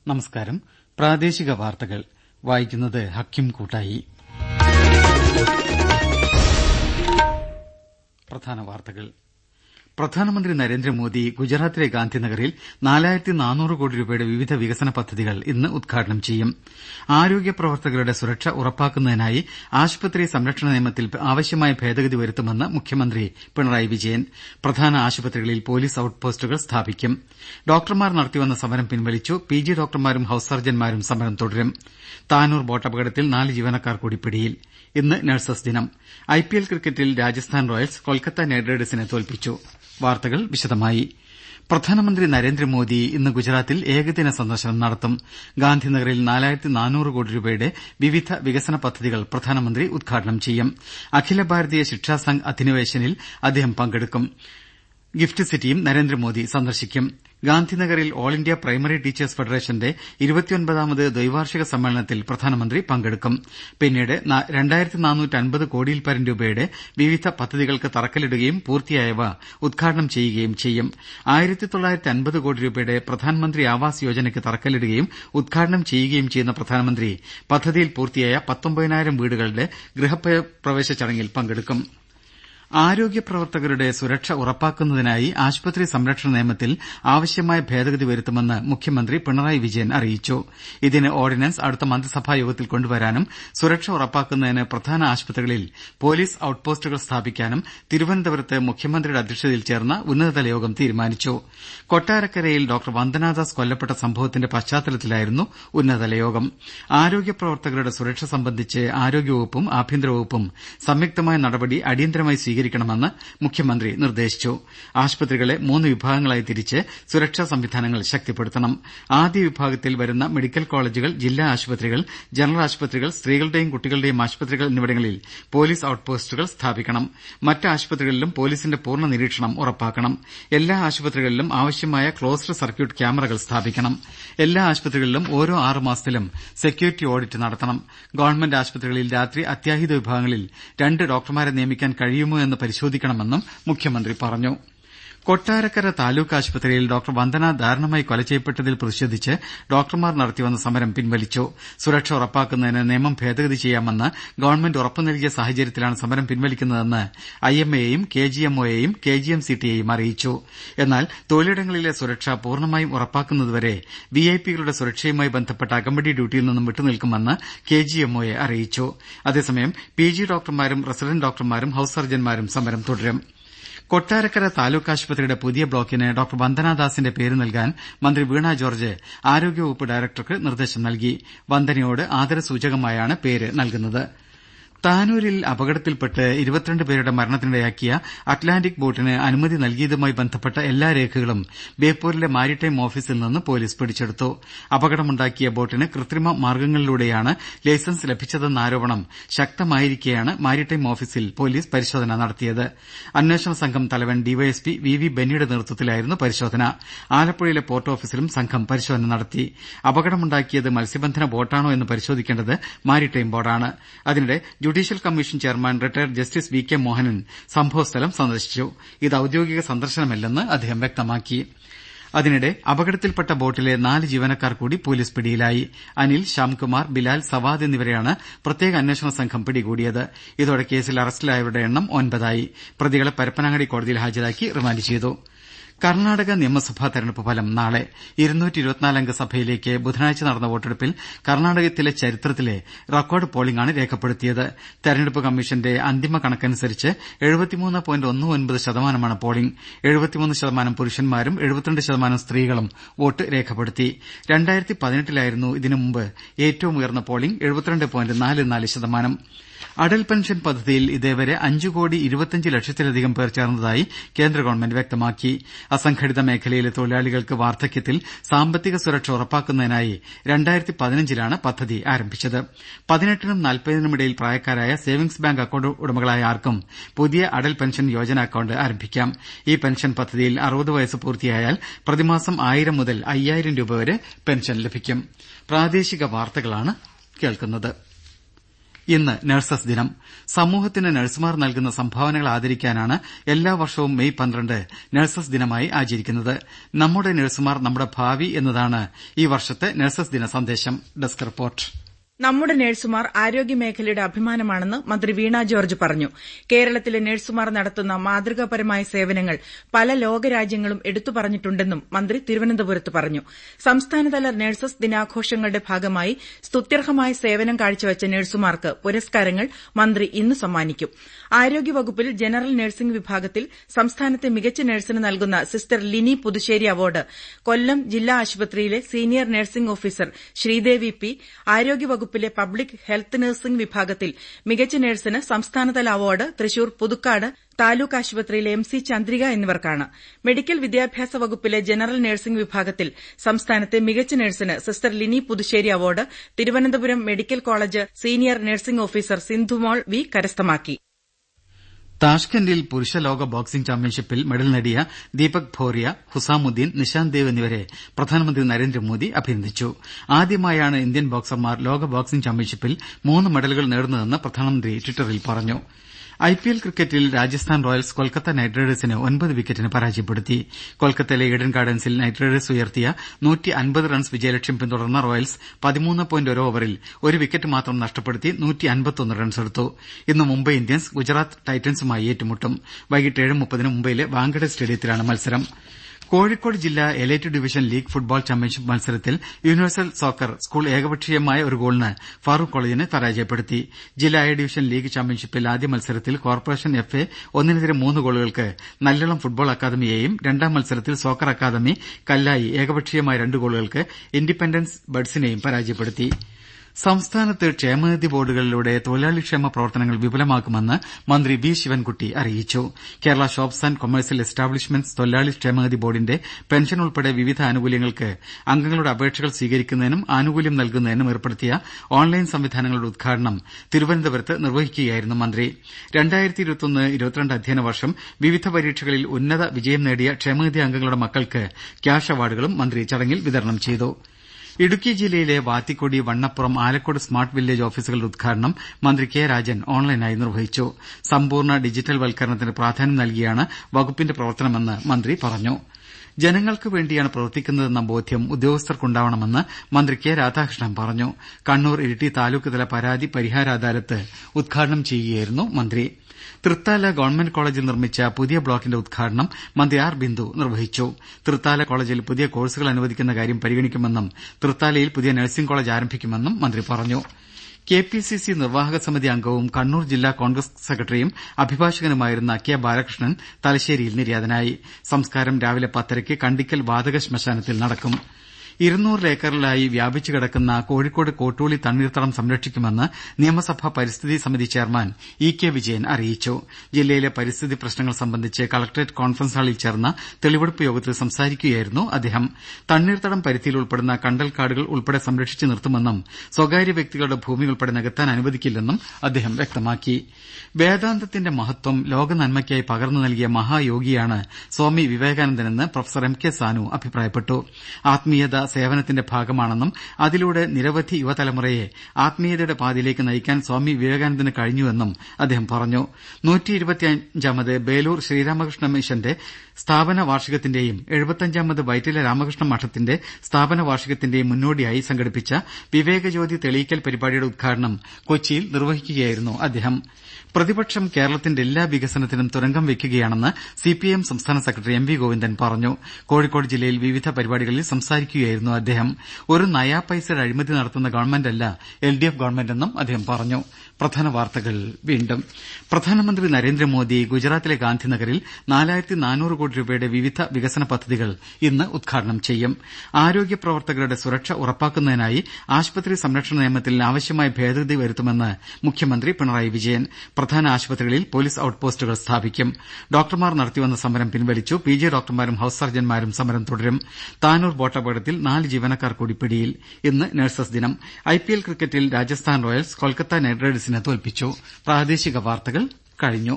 നമസ്കാരം പ്രാദേശിക വാർത്തകൾ വായിക്കുന്നത് ഹക്കിം കൂട്ടായി പ്രധാന വാർത്തകൾ പ്രധാനമന്ത്രി നരേന്ദ്രമോദി ഗുജറാത്തിലെ ഗാന്ധിനഗറിൽ നാലായിരത്തി നാനൂറ് കോടി രൂപയുടെ വിവിധ വികസന പദ്ധതികൾ ഇന്ന് ഉദ്ഘാടനം ചെയ്യും ആരോഗ്യ പ്രവർത്തകരുടെ സുരക്ഷ ഉറപ്പാക്കുന്നതിനായി ആശുപത്രി സംരക്ഷണ നിയമത്തിൽ ആവശ്യമായ ഭേദഗതി വരുത്തുമെന്ന് മുഖ്യമന്ത്രി പിണറായി വിജയൻ പ്രധാന ആശുപത്രികളിൽ പൊലീസ് ഔട്ട് പോസ്റ്റുകൾ സ്ഥാപിക്കും ഡോക്ടർമാർ നടത്തിവന്ന സമരം പിൻവലിച്ചു പി ജി ഡോക്ടർമാരും ഹൌസ് സർജൻമാരും സമരം തുടരും താനൂർ ബോട്ടപകടത്തിൽ നാല് ജീവനക്കാർ കൂടി പിടിയിൽ ഇന്ന് നഴ്സസ് ദിനം ഐ പി എൽ ക്രിക്കറ്റിൽ രാജസ്ഥാൻ റോയൽസ് കൊൽക്കത്ത നൈറ്റ് റൈഡേഴ്സിനെ തോൽപ്പിച്ചു വാർത്തകൾ വിശദമായി പ്രധാനമന്ത്രി നരേന്ദ്രമോദി ഇന്ന് ഗുജറാത്തിൽ ഏകദിന സന്ദർശനം നടത്തും ഗാന്ധിനഗറിൽ നാലായിരത്തി നാനൂറ് കോടി രൂപയുടെ വിവിധ വികസന പദ്ധതികൾ പ്രധാനമന്ത്രി ഉദ്ഘാടനം ചെയ്യും അഖില ഭാരതീയ ശിക്ഷാ സംഘ് അധിനിവേശനിൽ അദ്ദേഹം പങ്കെടുക്കും ഗിഫ്റ്റ് സിറ്റിയും നരേന്ദ്രമോദി സന്ദർശിക്കും ഗാന്ധിനഗറിൽ ഓൾ ഇന്ത്യ പ്രൈമറി ടീച്ചേഴ്സ് ഫെഡറേഷന്റെ ഇരുപത്തിയൊൻപതാമത് ദ്വൈവാർഷിക സമ്മേളനത്തിൽ പ്രധാനമന്ത്രി പങ്കെടുക്കും പിന്നീട് കോടിയിൽപരം രൂപയുടെ വിവിധ പദ്ധതികൾക്ക് തറക്കല്ലിടുകയും പൂർത്തിയായവ ഉദ്ഘാടനം ചെയ്യുകയും ചെയ്യും കോടി രൂപയുടെ പ്രധാൻമന്ത്രി ആവാസ് യോജനയ്ക്ക് തറക്കല്ലിടുകയും ഉദ്ഘാടനം ചെയ്യുകയും ചെയ്യുന്ന പ്രധാനമന്ത്രി പദ്ധതിയിൽ പൂർത്തിയായ പത്തൊമ്പതിനായിരം വീടുകളുടെ ഗൃഹപ്രവേശ ചടങ്ങിൽ പങ്കെടുക്കും ആരോഗ്യ പ്രവർത്തകരുടെ സുരക്ഷ ഉറപ്പാക്കുന്നതിനായി ആശുപത്രി സംരക്ഷണ നിയമത്തിൽ ആവശ്യമായ ഭേദഗതി വരുത്തുമെന്ന് മുഖ്യമന്ത്രി പിണറായി വിജയൻ അറിയിച്ചു ഇതിന് ഓർഡിനൻസ് അടുത്ത മന്ത്രിസഭാ യോഗത്തിൽ കൊണ്ടുവരാനും സുരക്ഷ ഉറപ്പാക്കുന്നതിന് പ്രധാന ആശുപത്രികളിൽ പൊലീസ് ഔട്ട് പോസ്റ്റുകൾ സ്ഥാപിക്കാനും തിരുവനന്തപുരത്ത് മുഖ്യമന്ത്രിയുടെ അധ്യക്ഷതയിൽ ചേർന്ന ഉന്നതതല യോഗം തീരുമാനിച്ചു കൊട്ടാരക്കരയിൽ ഡോക്ടർ വന്ദനാദാസ് കൊല്ലപ്പെട്ട സംഭവത്തിന്റെ പശ്ചാത്തലത്തിലായിരുന്നു ഉന്നതതല യോഗം ആരോഗ്യ പ്രവർത്തകരുടെ സുരക്ഷ സംബന്ധിച്ച് ആരോഗ്യവകുപ്പും ആഭ്യന്തരവകുപ്പും സംയുക്തമായ നടപടി അടിയന്തരമായി സ്വീകരിക്കണമെന്ന് മുഖ്യമന്ത്രി നിർദ്ദേശിച്ചു ആശുപത്രികളെ മൂന്ന് വിഭാഗങ്ങളായി തിരിച്ച് സുരക്ഷാ സംവിധാനങ്ങൾ ശക്തിപ്പെടുത്തണം ആദ്യ വിഭാഗത്തിൽ വരുന്ന മെഡിക്കൽ കോളജുകൾ ജില്ലാ ആശുപത്രികൾ ജനറൽ ആശുപത്രികൾ സ്ത്രീകളുടെയും കുട്ടികളുടെയും ആശുപത്രികൾ എന്നിവിടങ്ങളിൽ പൊലീസ് ഔട്ട് പോസ്റ്റുകൾ സ്ഥാപിക്കണം മറ്റ് ആശുപത്രികളിലും പൊലീസിന്റെ പൂർണ്ണ നിരീക്ഷണം ഉറപ്പാക്കണം എല്ലാ ആശുപത്രികളിലും ആവശ്യമായ ക്ലോസ്ഡ് സർക്യൂട്ട് ക്യാമറകൾ സ്ഥാപിക്കണം എല്ലാ ആശുപത്രികളിലും ഓരോ ആറ് മാസത്തിലും സെക്യൂരിറ്റി ഓഡിറ്റ് നടത്തണം ഗവൺമെന്റ് ആശുപത്രികളിൽ രാത്രി അത്യാഹിത വിഭാഗങ്ങളിൽ രണ്ട് ഡോക്ടർമാരെ നിയമിക്കാൻ കഴിയുമോ എന്ന് പരിശോധിക്കണമെന്നും മുഖ്യമന്ത്രി പറഞ്ഞു കൊട്ടാരക്കര താലൂക്ക് ആശുപത്രിയിൽ ഡോക്ടർ വന്ദന ദാരുണമായി കൊല ചെയ്യപ്പെട്ടതിൽ പ്രതിഷേധിച്ച് ഡോക്ടർമാർ നടത്തിവന്ന സമരം പിൻവലിച്ചു സുരക്ഷ ഉറപ്പാക്കുന്നതിന് നിയമം ഭേദഗതി ചെയ്യാമെന്ന് ഗവൺമെന്റ് ഉറപ്പു നൽകിയ സാഹചര്യത്തിലാണ് സമരം പിൻവലിക്കുന്നതെന്ന് ഐ എം എയെയും കെ ജി എം ഒയെയും കെ ജി എം സി ടിയെയും അറിയിച്ചു എന്നാൽ തൊഴിലിടങ്ങളിലെ സുരക്ഷ പൂർണ്ണമായും ഉറപ്പാക്കുന്നതുവരെ വി ഐ പികളുടെ സുരക്ഷയുമായി ബന്ധപ്പെട്ട അകമ്പടി ഡ്യൂട്ടിയിൽ നിന്നും വിട്ടുനിൽക്കുമെന്ന് കെ ജി എം ഒയെ അറിയിച്ചു അതേസമയം പി ജി ഡോക്ടർമാരും റസിഡന്റ് ഡോക്ടർമാരും ഹൌസ് സർജൻമാരും സമരം തുടരും കൊട്ടാരക്കര താലൂക്ക് ആശുപത്രിയുടെ പുതിയ ബ്ലോക്കിന് ഡോക്ടർ വന്ദനാദാസിന്റെ പേര് നൽകാൻ മന്ത്രി വീണ ജോർജ് ആരോഗ്യവകുപ്പ് ഡയറക്ടർക്ക് നിർദ്ദേശം നൽകി വന്ദനയോട് ആദരസൂചകമായാണ് പേര് നൽകുന്നത് താനൂരിൽ അപകടത്തിൽപ്പെട്ട് ഇരുപത്തിരണ്ട് പേരുടെ മരണത്തിനിടയാക്കിയ അറ്റ്ലാന്റിക് ബോട്ടിന് അനുമതി നൽകിയതുമായി ബന്ധപ്പെട്ട എല്ലാ രേഖകളും ബേപ്പൂരിലെ മാരിടൈം ഓഫീസിൽ നിന്ന് പൊലീസ് പിടിച്ചെടുത്തു അപകടമുണ്ടാക്കിയ ബോട്ടിന് കൃത്രിമ മാർഗ്ഗങ്ങളിലൂടെയാണ് ലൈസൻസ് ലഭിച്ചതെന്ന ആരോപണം ശക്തമായിരിക്കെയാണ് മാരിടൈം ഓഫീസിൽ പൊലീസ് പരിശോധന നടത്തിയത് അന്വേഷണ സംഘം തലവൻ ഡിവൈഎസ്പി വി വി ബെന്നിയുടെ നേതൃത്വത്തിലായിരുന്നു പരിശോധന ആലപ്പുഴയിലെ പോർട്ട് ഓഫീസിലും സംഘം പരിശോധന നടത്തി അപകടമുണ്ടാക്കിയത് മത്സ്യബന്ധന ബോട്ടാണോ എന്ന് പരിശോധിക്കേണ്ടത് മാരിടൈം ബോർഡാണ് അതിനിടെ judicial commission chairman retired justice V K Mohanan സംഭവസ്ഥലം സന്ദർശിച്ചു ഇത് ഔദ്യോഗിക സന്ദർശനമല്ലെന്ന് അദ്ദേഹം വ്യക്തമാക്കി അതിനിടെ അപകടത്തിൽപ്പെട്ട ബോട്ടിലെ നാല് ജീവനക്കാർ കൂടി പൊലീസ് പിടിയിലായി അനിൽ ശ്യാംകുമാർ ബിലാൽ സവാദ് എന്നിവരെയാണ് പ്രത്യേക അന്വേഷണ സംഘം പിടികൂടിയത് ഇതോടെ കേസിൽ അറസ്റ്റിലായവരുടെ എണ്ണം ഒൻപതായി പ്രതികളെ പരപ്പനങ്ങാടി കോടതിയിൽ ഹാജരാക്കി റിമാൻഡ് ചെയ്തു കർണാടക നിയമസഭാ തെരഞ്ഞെടുപ്പ് ഫലം നാളെ അംഗ സഭയിലേക്ക് ബുധനാഴ്ച നടന്ന വോട്ടെടുപ്പിൽ കർണാടകത്തിലെ ചരിത്രത്തിലെ റെക്കോർഡ് പോളിംഗാണ് രേഖപ്പെടുത്തിയത് തെരഞ്ഞെടുപ്പ് കമ്മീഷന്റെ അന്തിമ കണക്കനുസരിച്ച് ശതമാനമാണ് പോളിംഗ് ശതമാനം പുരുഷന്മാരും ശതമാനം സ്ത്രീകളും വോട്ട് രേഖപ്പെടുത്തി ലായിരുന്നു ഇതിനു മുമ്പ് ഏറ്റവും ഉയർന്ന പോളിംഗ് ശതമാനം അടൽ പെൻഷൻ പദ്ധതിയിൽ ഇതേവരെ അഞ്ചു കോടി ഇരുപത്തിയഞ്ച് ലക്ഷത്തിലധികം പേർ ചേർന്നതായി കേന്ദ്ര ഗവൺമെന്റ് വ്യക്തമാക്കി അസംഘടിത മേഖലയിലെ തൊഴിലാളികൾക്ക് വാർദ്ധക്യത്തിൽ സാമ്പത്തിക സുരക്ഷ ഉറപ്പാക്കുന്നതിനായി രണ്ടായിരത്തി പതിനഞ്ചിലാണ് പദ്ധതി ആരംഭിച്ചത് പതിനെട്ടിനും നാൽപ്പതിനുമിടയിൽ പ്രായക്കാരായ സേവിംഗ്സ് ബാങ്ക് അക്കൌണ്ട് ഉടമകളായ ആർക്കും പുതിയ അടൽ പെൻഷൻ യോജന അക്കൌണ്ട് ആരംഭിക്കാം ഈ പെൻഷൻ പദ്ധതിയിൽ അറുപത് വയസ്സ് പൂർത്തിയായാൽ പ്രതിമാസം ആയിരം മുതൽ അയ്യായിരം രൂപ വരെ പെൻഷൻ ലഭിക്കും ഇന്ന് നഴ്സസ് ദിനം സമൂഹത്തിന് നഴ്സുമാർ നൽകുന്ന സംഭാവനകൾ ആദരിക്കാനാണ് എല്ലാ വർഷവും മെയ് പന്ത്രണ്ട് നഴ്സസ് ദിനമായി ആചരിക്കുന്നത് നമ്മുടെ നഴ്സുമാർ നമ്മുടെ ഭാവി എന്നതാണ് ഈ വർഷത്തെ നഴ്സസ് ദിന സന്ദേശം ഡെസ്ക് റിപ്പോർട്ട് നമ്മുടെ നഴ്സുമാർ ആരോഗ്യമേഖലയുടെ അഭിമാനമാണെന്ന് മന്ത്രി വീണ ജോർജ് പറഞ്ഞു കേരളത്തിലെ നഴ്സുമാർ നടത്തുന്ന മാതൃകാപരമായ സേവനങ്ങൾ പല ലോകരാജ്യങ്ങളും എടുത്തു പറഞ്ഞിട്ടുണ്ടെന്നും മന്ത്രി തിരുവനന്തപുരത്ത് പറഞ്ഞു സംസ്ഥാനതല നഴ്സസ് ദിനാഘോഷങ്ങളുടെ ഭാഗമായി സ്തുത്യർഹമായ സേവനം കാഴ്ചവച്ച നഴ്സുമാർക്ക് പുരസ്കാരങ്ങൾ മന്ത്രി ഇന്ന് സമ്മാനിക്കും ആരോഗ്യവകുപ്പിൽ ജനറൽ നഴ്സിംഗ് വിഭാഗത്തിൽ സംസ്ഥാനത്തെ മികച്ച നഴ്സിന് നൽകുന്ന സിസ്റ്റർ ലിനി പുതുശ്ശേരി അവാർഡ് കൊല്ലം ജില്ലാ ആശുപത്രിയിലെ senior nursing officer Sreedevi P ആരോഗ്യവകുപ്പ് വകുപ്പിലെ പബ്ലിക് ഹെൽത്ത് നഴ്സിംഗ് വിഭാഗത്തിൽ മികച്ച നഴ്സിന് സംസ്ഥാനതല അവാർഡ് തൃശൂർ പുതുക്കാട് താലൂക്ക് ആശുപത്രിയിലെ എം സി ചന്ദ്രിക എന്നിവർക്കാണ് മെഡിക്കൽ വിദ്യാഭ്യാസ വകുപ്പിലെ ജനറൽ നഴ്സിംഗ് വിഭാഗത്തിൽ സംസ്ഥാനത്തെ മികച്ച നഴ്സിന് sister Lini Puthussery award Thiruvananthapuram medical college senior nursing officer Sindhumol V കരസ്ഥമാക്കി താഷ്കന്റിൽ പുരുഷ ലോക ബോക്സിംഗ് ചാമ്പ്യൻഷിപ്പിൽ മെഡൽ നേടിയ ദീപക് ഭോറിയ ഹുസാമുദ്ദീൻ നിഷാന്ത് ദേവ് എന്നിവരെ പ്രധാനമന്ത്രി നരേന്ദ്രമോദി അഭിനന്ദിച്ചു ആദ്യമായാണ് ഇന്ത്യൻ ബോക്സർമാർ ലോക ബോക്സിംഗ് ചാമ്പ്യൻഷിപ്പിൽ മൂന്ന് മെഡലുകൾ നേടുന്നതെന്ന് പ്രധാനമന്ത്രി ട്വിറ്ററിൽ പറഞ്ഞു ഐപിഎൽ ക്രിക്കറ്റിൽ രാജസ്ഥാൻ റോയൽസ് കൊൽക്കത്ത നൈറ്റ് റൈഡേഴ്സിനെ ഒൻപത് വിക്കറ്റിന് പരാജയപ്പെടുത്തി കൊൽക്കത്തയിലെ ഈഡൻ ഗാർഡൻസിൽ നൈറ്റ് റൈഡേഴ്സ് ഉയർത്തിയ റൺസ് വിജയലക്ഷ്യം പിന്തുടർന്ന റോയൽസ് പതിമൂന്ന് പോയിന്റ് ഒരു ഓവറിൽ ഒരു വിക്കറ്റ് മാത്രം നഷ്ടപ്പെടുത്തി റൺസെടുത്തു ഇന്ന് മുംബൈ ഇന്ത്യൻസ് ഗുജറാത്ത് ടൈറ്റൻസുമായി ഏറ്റുമുട്ടും വൈകിട്ട് ഏഴ് മുപ്പതിന് മുംബൈയിലെ വാങ്കഡെ സ്റ്റേഡിയത്തിലാണ് മത്സരം കോഴിക്കോട് ജില്ലാ elite division league football championship മത്സരത്തിൽ യൂണിവേഴ്സൽ സോക്കർ സ്കൂൾ ഏകപക്ഷീയമായ ഒരു ഗോളിന് ഫാറൂഖ് കോളേജിനെ പരാജയപ്പെടുത്തി ജില്ലാ എ ഡിവിഷൻ ലീഗ് ചാമ്പ്യൻഷിപ്പിൽ ആദ്യ മത്സരത്തിൽ കോർപ്പറേഷൻ എഫ് എ ഒന്നിനെതിരെ മൂന്ന് ഗോളുകൾക്ക് നല്ലളം ഫുട്ബോൾ അക്കാദമിയെയും രണ്ടാം മത്സരത്തിൽ സോക്കർ അക്കാദമി കല്ലായി ഏകപക്ഷീയമായ രണ്ട് ഗോളുകൾക്ക് ഇൻഡിപെൻഡൻസ് ബഡ്സിനെയും പരാജയപ്പെടുത്തി സംസ്ഥാനത്ത് ക്ഷേമനിധി ബോർഡുകളിലൂടെ തൊഴിലാളി ക്ഷേമ പ്രവർത്തനങ്ങൾ വിപുലമാക്കുമെന്ന് മന്ത്രി വി ശിവൻകുട്ടി അറിയിച്ചു Kerala shops and commercial establishments തൊഴിലാളി ക്ഷേമനിധി ബോർഡിന്റെ പെൻഷൻ ഉൾപ്പെടെ വിവിധ ആനുകൂല്യങ്ങൾക്ക് അംഗങ്ങളുടെ അപേക്ഷകൾ സ്വീകരിക്കുന്നതിനും ആനുകൂല്യം നൽകുന്നതിനും ഏർപ്പെടുത്തിയ ഓൺലൈൻ സംവിധാനങ്ങളുടെ ഉദ്ഘാടനം തിരുവനന്തപുരത്ത് നിർവഹിക്കുകയായിരുന്നു മന്ത്രി അധ്യയന വർഷം വിവിധ പരീക്ഷകളിൽ ഉന്നത വിജയം നേടിയ ക്ഷേമനിധി അംഗങ്ങളുടെ മക്കൾക്ക് ക്യാഷ് അവാർഡുകളും മന്ത്രി ചടങ്ങിൽ വിതരണം ചെയ്തു ഇടുക്കി ജില്ലയിലെ വാത്തിക്കൊടി വണ്ണപ്പുറം ആലക്കോട് സ്മാർട്ട് വില്ലേജ് ഓഫീസുകളുടെ ഉദ്ഘാടനം മന്ത്രി കെ രാജൻ ഓൺലൈനായി നിർവഹിച്ചു സമ്പൂർണ്ണ ഡിജിറ്റൽ വൽക്കരണത്തിന് പ്രാധാന്യം നൽകിയാണ് വകുപ്പിന്റെ പ്രവർത്തനമെന്ന് മന്ത്രി പറഞ്ഞു ജനങ്ങൾക്ക് വേണ്ടിയാണ് പ്രവർത്തിക്കുന്നതെന്ന ബോധ്യം ഉദ്യോഗസ്ഥർക്കുണ്ടാവണമെന്ന് മന്ത്രി കെ രാധാകൃഷ്ണൻ പറഞ്ഞു കണ്ണൂർ ഇരിട്ടി താലൂക്ക്തല പരാതി പരിഹാര അദാലത്ത് ഉദ്ഘാടനം ചെയ്യുകയായിരുന്നു മന്ത്രി തൃത്താല ഗവൺമെന്റ് കോളേജിൽ നിർമ്മിച്ച പുതിയ ബ്ലോക്കിന്റെ ഉദ്ഘാടനം മന്ത്രി ആർ ബിന്ദു നിർവഹിച്ചു തൃത്താല കോളേജിൽ പുതിയ കോഴ്സുകൾ അനുവദിക്കുന്ന കാര്യം പരിഗണിക്കുമെന്നും തൃത്താലയിൽ പുതിയ നഴ്സിംഗ് കോളേജ് ആരംഭിക്കുമെന്നും മന്ത്രി പറഞ്ഞു കെ പി സി സി നിർവാഹക സമിതി അംഗവും കണ്ണൂർ ജില്ലാ കോൺഗ്രസ് സെക്രട്ടറിയും അഭിഭാഷകനുമായിരുന്ന കെ ബാലകൃഷ്ണൻ തലശ്ശേരിയിൽ നിര്യാതനായി സംസ്കാരം രാവിലെ പത്തരയ്ക്ക് കണ്ടിക്കൽ വാതക ശ്മശാനത്തിൽ നടക്കും ഇരുന്നൂറ് ഏക്കറിലായി വ്യാപിച്ചു കിടക്കുന്ന കോഴിക്കോട് കോട്ടൂളി തണ്ണീർത്തടം സംരക്ഷിക്കുമെന്ന് നിയമസഭാ പരിസ്ഥിതി സമിതി ചെയർമാൻ ഇ കെ വിജയൻ അറിയിച്ചു ജില്ലയിലെ പരിസ്ഥിതി പ്രശ്നങ്ങൾ സംബന്ധിച്ച് കളക്ടറേറ്റ് കോൺഫറൻസ് ഹാളിൽ ചേർന്ന തെളിവെടുപ്പ് യോഗത്തിൽ സംസാരിക്കുകയായിരുന്നു അദ്ദേഹം തണ്ണീർത്തടം പരിധിയിൽ ഉൾപ്പെടുന്ന കണ്ടൽക്കാടുകൾ ഉൾപ്പെടെ സംരക്ഷിച്ചു നിർത്തുമെന്നും സ്വകാര്യ വ്യക്തികളുടെ ഭൂമി ഉൾപ്പെടെ നികത്താൻ അനുവദിക്കില്ലെന്നും അദ്ദേഹം വ്യക്തമാക്കി വേദാന്തത്തിന്റെ മഹത്വം ലോക നന്മയ്ക്കായി പകർന്നു നൽകിയ മഹായോഗിയാണ് സ്വാമി വിവേകാനന്ദനെന്ന് പ്രൊഫസർ എം കെ സാനു അഭിപ്രായപ്പെട്ടു ആത്മീയത സേവനത്തിന്റെ ഭാഗമാണെന്നും അതിലൂടെ നിരവധി യുവതലമുറയെ ആത്മീയതയുടെ പാതയിലേക്ക് നയിക്കാൻ സ്വാമി വിവേകാനന്ദന് കഴിഞ്ഞുവെന്നും അദ്ദേഹം പറഞ്ഞു നൂറ്റിയിരുപത്തിയഞ്ചാമത് ബേലൂർ ശ്രീരാമകൃഷ്ണ മിഷന്റെ സ്ഥാപന വാർഷികത്തിന്റെയും എഴുപത്തിയഞ്ചാമത് വൈറ്റില രാമകൃഷ്ണ മഠത്തിന്റെ സ്ഥാപന വാർഷികത്തിന്റെയും മുന്നോടിയായി സംഘടിപ്പിച്ച വിവേകജ്യോതി തെളിയിക്കൽ പരിപാടിയുടെ ഉദ്ഘാടനം കൊച്ചിയിൽ നിർവഹിക്കുകയായിരുന്നു അദ്ദേഹം പ്രതിപക്ഷം കേരളത്തിന്റെ എല്ലാ വികസനത്തിനും തുരങ്കം വയ്ക്കുകയാണെന്ന് സിപിഐഎം സംസ്ഥാന സെക്രട്ടറി എം വി ഗോവിന്ദൻ പറഞ്ഞു കോഴിക്കോട് ജില്ലയിൽ വിവിധ പരിപാടികളിൽ സംസാരിക്കുകയായിരുന്നു അദ്ദേഹം ഒരു നയാ പൈസയുടെ അഴിമതി നടത്തുന്ന ഗവൺമെന്റല്ല എൽ ഡി എഫ് ഗവൺമെന്റെന്നും അദ്ദേഹം പറഞ്ഞു പ്രധാന വാർത്തകൾ വീണ്ടും പ്രധാനമന്ത്രി നരേന്ദ്രമോദി ഗുജറാത്തിലെ ഗാന്ധിനഗറിൽ നാലായിരത്തി നാനൂറ് കോടി രൂപയുടെ വിവിധ വികസന പദ്ധതികൾ ഇന്ന് ഉദ്ഘാടനം ചെയ്യും ആരോഗ്യ പ്രവർത്തകരുടെ സുരക്ഷ ഉറപ്പാക്കുന്നതിനായി ആശുപത്രി സംരക്ഷണ നിയമത്തിൽ ആവശ്യമായ ഭേദഗതി വരുത്തുമെന്ന് മുഖ്യമന്ത്രി പിണറായി വിജയൻ പ്രധാന ആശുപത്രികളിൽ പോലീസ് ഔട്ട് പോസ്റ്റുകൾ സ്ഥാപിക്കും ഡോക്ടർമാർ നടത്തിവന്ന സമരം പിൻവലിച്ചു പി ജി ഡോക്ടർമാരും ഹൌസ് സർജൻമാരും സമരം തുടരും താനൂർ ബോട്ടപകടത്തിൽ നാല് ജീവനക്കാർ കൂടി പിടിയിൽ ഇന്ന് നഴ്സസ് ദിനം ഐപിഎൽ ക്രിക്കറ്റിൽ രാജസ്ഥാൻ റോയൽസ് കൊൽക്കത്ത നൈറ്റ് റൈഡേഴ്സിനെ തോൽപ്പിച്ചു പ്രാദേശിക വാർത്തകൾ കഴിഞ്ഞു